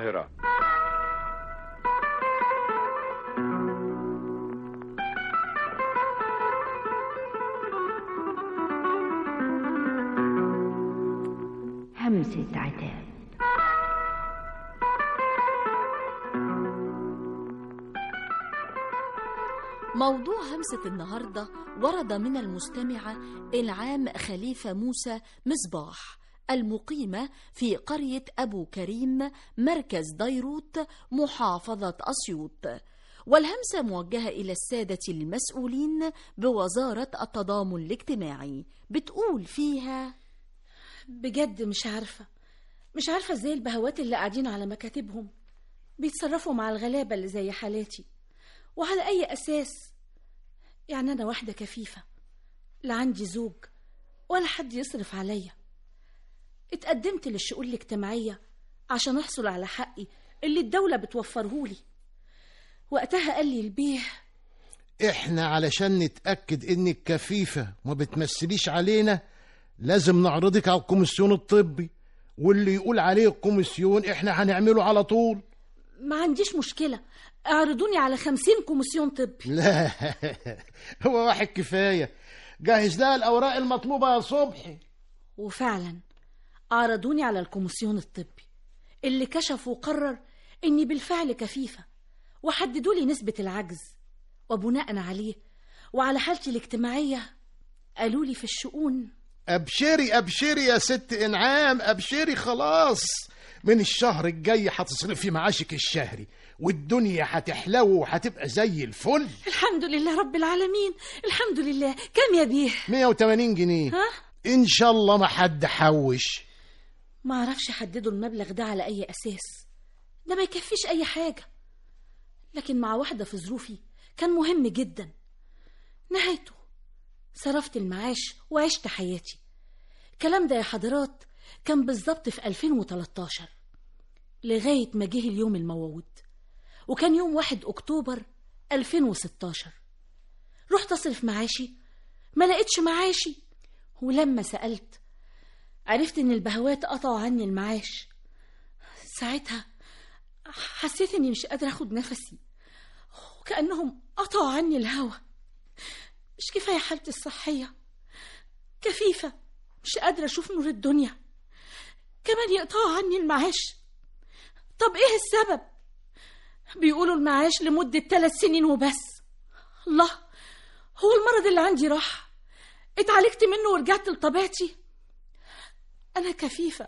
القاهرة همسة عتاب موضوع همسة النهاردة ورد من المستمعة العام خليفة موسى مصباح المقيمة في قرية أبو كريم مركز ديروت محافظة أسيوط والهمسة موجهة إلى السادة المسؤولين بوزارة التضامن الاجتماعي بتقول فيها بجد مش عارفة مش عارفة ازاي البهوات اللي قاعدين على مكاتبهم بيتصرفوا مع الغلابة اللي زي حالاتي وعلى أي أساس يعني أنا واحدة كفيفة لا عندي زوج ولا حد يصرف عليا اتقدمت للشؤون الاجتماعية عشان أحصل على حقي اللي الدولة بتوفرهولي وقتها قال لي البيه احنا علشان نتأكد انك كفيفة وما بتمثليش علينا لازم نعرضك على الكوميسيون الطبي واللي يقول عليه الكوميسيون احنا هنعمله على طول ما عنديش مشكلة اعرضوني على خمسين كوميسيون طبي لا هو واحد كفاية جهز لها الأوراق المطلوبة يا صبحي وفعلا عرضوني على الكوميسيون الطبي اللي كشف وقرر اني بالفعل كفيفة وحددوا لي نسبة العجز وبناء عليه وعلى حالتي الاجتماعية قالوا لي في الشؤون أبشري أبشري يا ست إنعام أبشري خلاص من الشهر الجاي هتصرفي معاشك الشهري والدنيا هتحلو وهتبقى زي الفل الحمد لله رب العالمين الحمد لله كم يا بيه 180 جنيه ها إن شاء الله ما حد حوش ما اعرفش يحددوا المبلغ ده على اي اساس ده ما يكفيش اي حاجة لكن مع واحدة في ظروفي كان مهم جدا نهايته صرفت المعاش وعشت حياتي الكلام ده يا حضرات كان بالظبط في 2013 لغاية ما جه اليوم الموعود وكان يوم 1 أكتوبر 2016 رحت أصرف معاشي ما لقيتش معاشي ولما سألت عرفت إن البهوات قطعوا عني المعاش ساعتها حسيت إني مش قادرة أخد نفسي وكأنهم قطعوا عني الهوا مش كفاية حالتي الصحية كفيفة مش قادرة أشوف نور الدنيا كمان يقطعوا عني المعاش طب إيه السبب؟ بيقولوا المعاش لمدة ثلاث سنين وبس الله هو المرض اللي عندي راح اتعالجت منه ورجعت لطبيعتي أنا كفيفة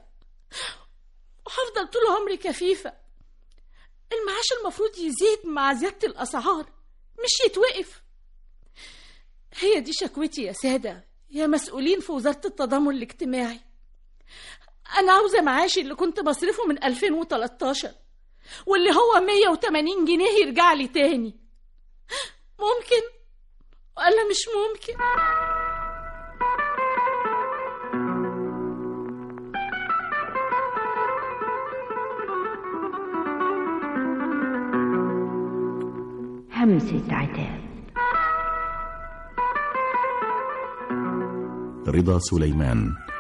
وهفضل طول عمري كفيفة المعاش المفروض يزيد مع زيادة الأسعار مش يتوقف هي دي شكوتي يا سادة يا مسؤولين في وزارة التضامن الاجتماعي أنا عاوزة معاشي اللي كنت بصرفه من 2013 واللي هو 180 جنيه يرجع لي تاني ممكن ولا مش ممكن همسة عتاب رضا سليمان